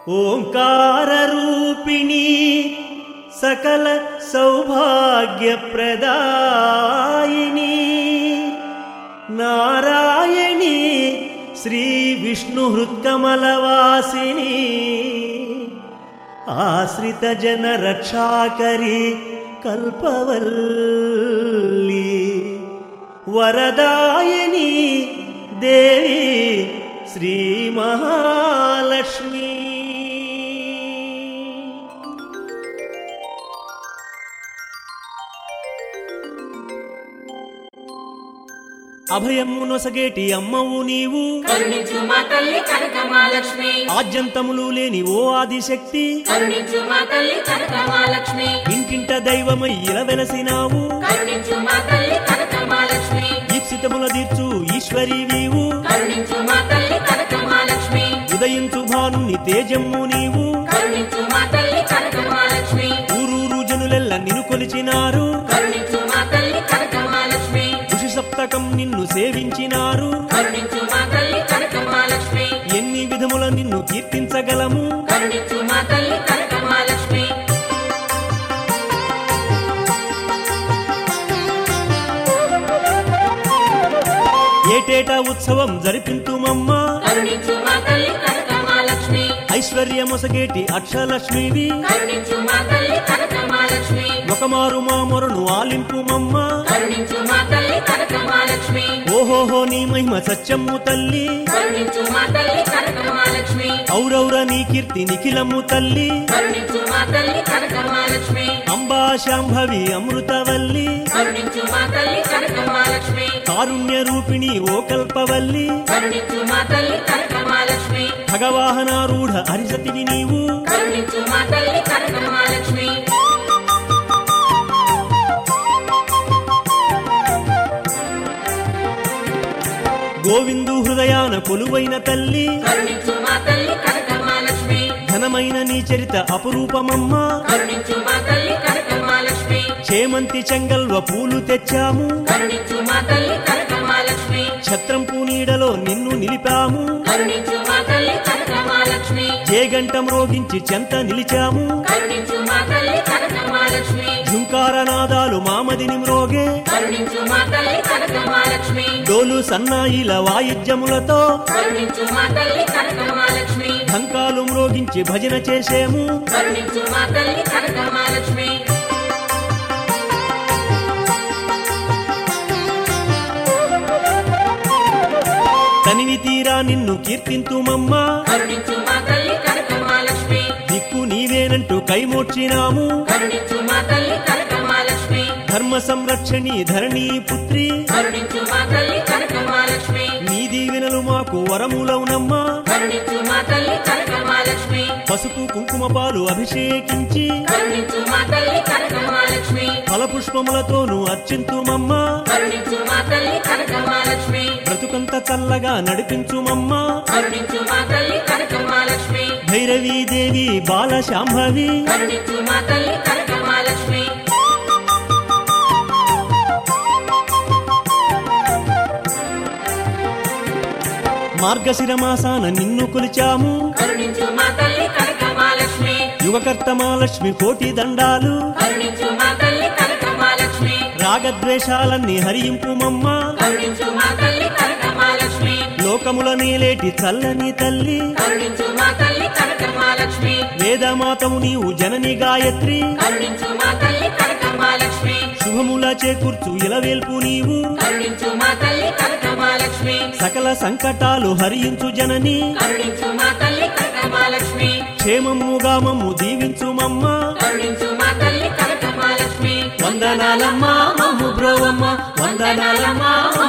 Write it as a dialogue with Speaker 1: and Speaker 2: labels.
Speaker 1: ఓంకారరూపిణి సకల సౌభాగ్యప్రదాయిని నారాయణి శ్రీ విష్ణు హృత్కమలవాసిని ఆశ్రిత జన రక్షాకరి కల్పవల్లి వరదాయని దేవి శ్రీ మహాలక్ష్మి అభయము నొసగేటి అమ్మవు నీవు
Speaker 2: కరుణించు మా తల్లి కనకమాలక్ష్మి
Speaker 1: ఆద్యంతములు లేని ఓ ఆదిశక్తి
Speaker 2: కరుణించు మా తల్లి కనకమాలక్ష్మి
Speaker 1: ఇంటింట దైవమై ఇలవెలసినావు
Speaker 2: కరుణించు మా తల్లి కనకమాలక్ష్మి
Speaker 1: ఈప్సితముల తీర్చు ఈశ్వరి నీవు
Speaker 2: కరుణించు మా తల్లి కనకమాలక్ష్మి
Speaker 1: ఉదయించు భానుని తేజమ్ము నీవు
Speaker 2: కరుణించు మా తల్లి కనకమాలక్ష్మి
Speaker 1: ఊరూరు జనులెల్ల నిన్ను కొలిచినారు
Speaker 2: కరుణించు మా తల్లి కనకమాలక్ష్మి
Speaker 1: ఋషి సప్తకం నిన్ను సేవించినారు
Speaker 2: కరుణించు మా తల్లి కనకమాలక్ష్మి
Speaker 1: ఎన్ని విధముల నిన్ను కీర్తించగలము
Speaker 2: కరుణించు మా తల్లి కనకమాలక్ష్మి
Speaker 1: ఏటేటా ఉత్సవం జరిపింతుమమ్మా
Speaker 2: కరుణించు మా తల్లి కనకమాలక్ష్మి
Speaker 1: ఐశ్వర్యమొసగేటి అక్షలక్ష్మివి
Speaker 2: కరుణించు మా తల్లి కనకమాలక్ష్మి
Speaker 1: ఒకమారు మా మొరను ఆలింపుమమ్మా
Speaker 2: కరుణించు మా తల్లి కనకమాలక్ష్మి
Speaker 1: ఓహోహో నీ మహిమ సత్యము తల్లి
Speaker 2: కరుణించు మా తల్లి కనకమాలక్ష్మి
Speaker 1: ఔరౌర నీ కీర్తి నిఖిలము తల్లి
Speaker 2: కరుణించు మా తల్లి కనకమాలక్ష్మి
Speaker 1: అంబా శాంభవి అమృతవల్లి
Speaker 2: కరుణించు మా తల్లి కనకమాలక్ష్మి
Speaker 1: కారుణ్య రూపిణి ఓ కల్పవల్లి
Speaker 2: కరుణించు మా తల్లి కనకమాలక్ష్మి
Speaker 1: భగవాహనారూఢ హరిసతివి నీవు
Speaker 2: కరుణించు మా తల్లి కనకమాలక్ష్మి
Speaker 1: గోవిందు హృదయాన కొలువైన తల్లి
Speaker 2: కరుణించు మా తల్లి కనకమాలక్ష్మి
Speaker 1: ఘనమైన నీ చరిత అపురూపమమ్మా
Speaker 2: కరుణించు మా తల్లి కనకమాలక్ష్మి
Speaker 1: చేమంతి చెంగల్వ పూలు తెచ్చాము
Speaker 2: కరుణించు మా తల్లి కనకమాలక్ష్మి
Speaker 1: ఛత్రం పూనీడలో నిన్ను నిలిపాము
Speaker 2: కరుణించు మా తల్లి కనకమాలక్ష్మి
Speaker 1: జేగంటం రోగించి చెంత నిలిచాము
Speaker 2: కరుణించు మా తల్లి కనకమాలక్ష్మి
Speaker 1: ఝుంకారనాదాలు మామదిని మ్రోగే
Speaker 2: కరుణించు మా తల్లి కనకమాలక్ష్మి
Speaker 1: డోలు సన్నాయిల వాయిద్యములతో
Speaker 2: కరుణించు మా తల్లి కనకమాలక్ష్మి
Speaker 1: ఢంకాలు మ్రోగించి భజన చేసేము
Speaker 2: కరుణించు మా తల్లి కనకమాలక్ష్మి
Speaker 1: తనివి తీరా నిన్ను కీర్తింతుమమ్మా
Speaker 2: కరుణించు మా తల్లి కనకమాలక్ష్మి
Speaker 1: దిక్కు నీవేనంటూ కైమోర్చినాము
Speaker 2: కరుణించు మా తల్లి కనకమాలక్ష్మి
Speaker 1: ధర్మ సంరక్షణి ధరణీ పుత్రి
Speaker 2: కరుణించు మా తల్లి కనకమాలక్ష్మి
Speaker 1: నీ దీవెనలు మాకు వరములవునమ్మా
Speaker 2: కరుణించు మా తల్లి కనకమాలక్ష్మి
Speaker 1: పసుపు కుంకుమ పాలు అభిషేకించి
Speaker 2: కరుణించు మా తల్లి కనకమాలక్ష్మి
Speaker 1: ఫలపుష్పములతోనూ అర్చింతుమమ్మా
Speaker 2: కరుణించు మా తల్లి కనకమాలక్ష్మి
Speaker 1: బ్రతుకంత చల్లగా నడిపించుమమ్మా
Speaker 2: కరుణించు మా తల్లి కనకమాలక్ష్మి
Speaker 1: భైరవీదేవి బాల శాంభవి
Speaker 2: కరుణించు మా తల్లి కనకమాలక్ష్మి
Speaker 1: మార్గశిర మాసాన నిన్ను కొలిచాము
Speaker 2: కరుణించు మా తల్లి కనకమాలక్ష్మి
Speaker 1: యుగకర్త మహాలక్ష్మి కోటి దండాలు
Speaker 2: కరుణించు మా తల్లి కనకమాలక్ష్మి
Speaker 1: రాగద్వేషాలన్నీ హరింపుమమ్మా
Speaker 2: కరుణించు మా తల్లి కనకమాలక్ష్మి
Speaker 1: లోకముల నీలేటి చల్లని తల్లి
Speaker 2: కరుణించు మా తల్లి కనకమాలక్ష్మి
Speaker 1: వేదమాతము నీవు జనని గాయత్రి
Speaker 2: కరుణించు మా తల్లి కనకమాలక్ష్మి
Speaker 1: శుభముల చేకూర్చు ఇలవేల్పు నీవు
Speaker 2: కరుణించు మా తల్లి కనకమాలక్ష్మి
Speaker 1: సకల సంకటాలు హరించు జనని
Speaker 2: కరుణించు మా తల్లి కనకమాలక్ష్మి
Speaker 1: క్షేమముగా మమ్ము దీవించుమమ్మా
Speaker 2: కరుణించు మా తల్లి కనకమాలక్ష్మి
Speaker 1: వందనాలమ్మా మమ్ము బ్రోవమ్మ వందనాలమ్మా